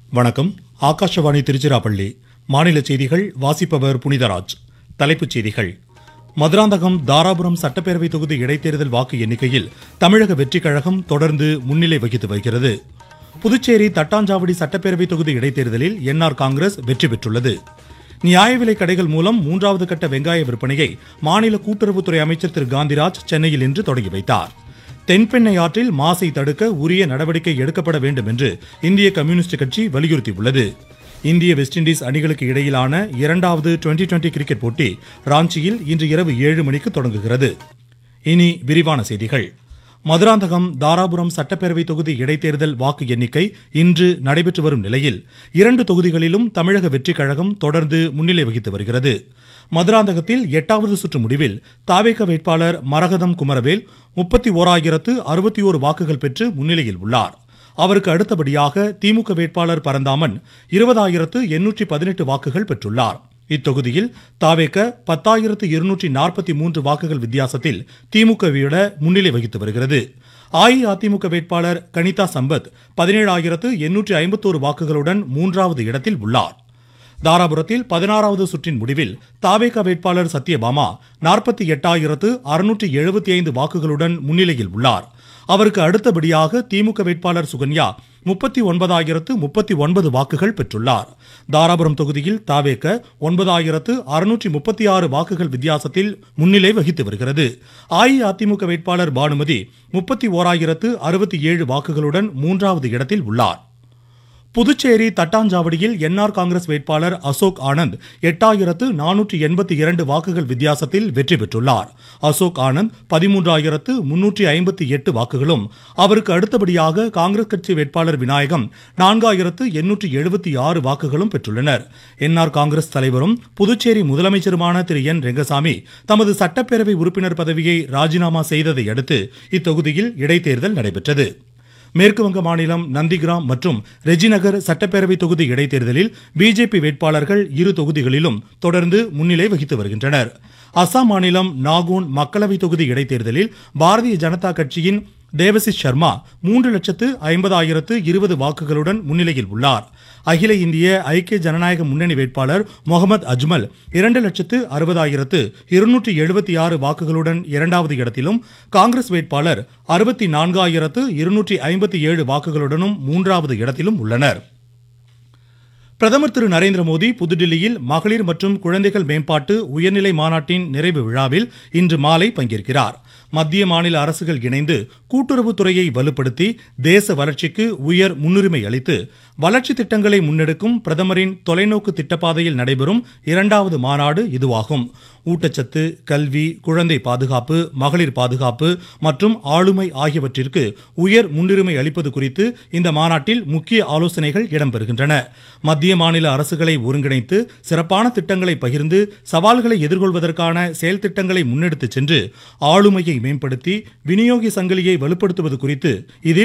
வணக்கம் ஆகாஷவாணி திருச்சிராப்பள்ளி மாநில செய்திகள் வாசிப்பவர் புனிதராஜ் தலைப்புச் செய்திகள் மதுராந்தகம் தாராபுரம் சட்டப்பேரவை தொகுதி இடைத்தேர்தல் வாக்கு எண்ணிக்கையில் தமிழக வெற்றிக் கழகம் தொடர்ந்து முன்னிலை வகித்து வருகிறது புதுச்சேரி தட்டாஞ்சாவடி சட்டப்பேரவை தொகுதி இடைத்தேர்தலில் என்ஆர் காங்கிரஸ் வெற்றி பெற்றுள்ளது நியாய விலைக் கடைகள் மூலம் மூன்றாவது கட்ட வெங்காய விற்பனையை மாநில கூட்டுறவுத்துறை அமைச்சர் திரு காந்திராஜ் சென்னையில் இன்று தொடங்கி வைத்தார் தென்பெண்ணை ஆற்றில் மாசை தடுக்க உரிய நடவடிக்கை எடுக்கப்பட வேண்டும் என்று இந்திய கம்யூனிஸ்ட் கட்சி வலியுறுத்தியுள்ளது இந்திய வெஸ்ட் இண்டீஸ் அணிகளுக்கு இடையிலான இரண்டாவது டுவெண்டி டுவெண்டி கிரிக்கெட் போட்டி ராஞ்சியில் இன்று இரவு ஏழு மணிக்கு தொடங்குகிறது இனி விரிவான செய்திகள் மதுராந்தகம் தாராபுரம் சட்டப்பேரவை தொகுதி இடைத்தேர்தல் வாக்கு எண்ணிக்கை இன்று நடைபெற்று வரும் நிலையில் இரண்டு தொகுதிகளிலும் தமிழக வெற்றிக் கழகம் தொடர்ந்து முன்னிலை வகித்து வருகிறது மதுராந்தகத்தில் எட்டாவது சுற்று முடிவில் தாவேக வேட்பாளர் மரகதம் குமரவேல் முப்பத்தி ஓராயிரத்து அறுபத்தி ஓரு வாக்குகள் பெற்று முன்னிலையில் உள்ளார் அவருக்கு அடுத்தபடியாக திமுக வேட்பாளர் பரந்தாமன் இருபதாயிரத்து எண்ணூற்றி பதினெட்டு வாக்குகள் பெற்றுள்ளார் இத்தொகுதியில் தாவேக பத்தாயிரத்து இருநூற்றி நாற்பத்தி மூன்று வாக்குகள் வித்தியாசத்தில் திமுகவை விட முன்னிலை வகித்து வருகிறது அஇஅதிமுக வேட்பாளர் கனிதா சம்பத் பதினேழாயிரத்து எண்ணூற்றி ஐம்பத்தோரு வாக்குகளுடன் மூன்றாவது இடத்தில் உள்ளார் தாராபுரத்தில் பதினாறாவது சுற்றின் முடிவில் தாவேக வேட்பாளர் சத்யபாமா நாற்பத்தி எட்டாயிரத்து அறுநூற்றி எழுபத்தி ஐந்து வாக்குகளுடன் முன்னிலையில் உள்ளார் அவருக்கு அடுத்தபடியாக திமுக வேட்பாளர் சுகன்யா முப்பத்தி ஒன்பதாயிரத்து முப்பத்தி ஒன்பது வாக்குகள் பெற்றுள்ளார் தாராபுரம் தொகுதியில் தாவேக்க ஒன்பதாயிரத்து அறுநூற்றி முப்பத்தி ஆறு வாக்குகள் வித்தியாசத்தில் முன்னிலை வகித்து வருகிறது அஇஅதிமுக வேட்பாளர் பானுமதி முப்பத்தி ஓராயிரத்து அறுபத்தி ஏழு வாக்குகளுடன் மூன்றாவது இடத்தில் உள்ளார் புதுச்சேரி தட்டாஞ்சாவடியில் என்ஆர் காங்கிரஸ் வேட்பாளர் அசோக் ஆனந்த் எட்டாயிரத்து நானூற்றி எண்பத்தி இரண்டு வாக்குகள் வித்தியாசத்தில் வெற்றி பெற்றுள்ளார் அசோக் ஆனந்த் பதிமூன்றாயிரத்து முன்னூற்றி ஐம்பத்தி எட்டு வாக்குகளும் அவருக்கு அடுத்தபடியாக காங்கிரஸ் கட்சி வேட்பாளர் விநாயகம் நான்காயிரத்து எண்ணூற்றி எழுபத்தி ஆறு வாக்குகளும் பெற்றுள்ளனர் என்ஆர் காங்கிரஸ் தலைவரும் புதுச்சேரி முதலமைச்சருமான திரு என் ரெங்கசாமி தமது சட்டப்பேரவை உறுப்பினர் பதவியை ராஜினாமா செய்ததை அடுத்து இத்தொகுதியில் இடைத்தேர்தல் நடைபெற்றது மேற்குவங்க மாநிலம் நந்திகிராம் மற்றும் ரெஜிநகர் சட்டப்பேரவை தொகுதி இடைத்தேர்தலில் பிஜேபி வேட்பாளர்கள் இரு தொகுதிகளிலும் தொடர்ந்து முன்னிலை வகித்து வருகின்றனர் அசாம் மாநிலம் நாகோன் மக்களவை தொகுதி இடைத்தேர்தலில் பாரதிய ஜனதா கட்சியின் தேவசிஸ் சர்மா மூன்று லட்சத்து ஐம்பதாயிரத்து இருபது வாக்குகளுடன் முன்னிலையில் உள்ளார் அகில இந்திய ஐக்கிய ஜனநாயக முன்னணி வேட்பாளர் முகமது அஜ்மல் இரண்டு லட்சத்து அறுபதாயிரத்து இருநூற்றி எழுபத்தி ஆறு வாக்குகளுடன் இரண்டாவது இடத்திலும் காங்கிரஸ் வேட்பாளர் அறுபத்தி நான்காயிரத்து இருநூற்றி ஐம்பத்தி ஏழு வாக்குகளுடனும் மூன்றாவது இடத்திலும் உள்ளனர் பிரதமர் திரு நரேந்திர மோடி புதுடில்லியில் மகளிர் மற்றும் குழந்தைகள் மேம்பாட்டு உயர்நிலை மாநாட்டின் நிறைவு விழாவில் இன்று மாலை பங்கேற்கிறார் மத்திய மாநில அரசுகள் இணைந்து கூட்டுறவுத்துறையை வலுப்படுத்தி தேச வளர்ச்சிக்கு உயர் முன்னுரிமை அளித்து வளர்ச்சி திட்டங்களை முன்னெடுக்கும் பிரதமரின் தொலைநோக்கு திட்டப்பாதையில் நடைபெறும் இரண்டாவது மாநாடு இதுவாகும் ஊட்டச்சத்து கல்வி குழந்தை பாதுகாப்பு மகளிர் பாதுகாப்பு மற்றும் ஆளுமை ஆகியவற்றிற்கு உயர் முன்னுரிமை அளிப்பது குறித்து இந்த மாநாட்டில் முக்கிய ஆலோசனைகள் இடம்பெறுகின்றன மத்திய மாநில அரசுகளை ஒருங்கிணைத்து சிறப்பான திட்டங்களை பகிர்ந்து சவால்களை எதிர்கொள்வதற்கான செயல் திட்டங்களை முன்னெடுத்துச் சென்று ஆளுமையை மேம்படுத்தி விநியோக சங்கிலியை வலுப்படுத்துவது குறித்து இதில்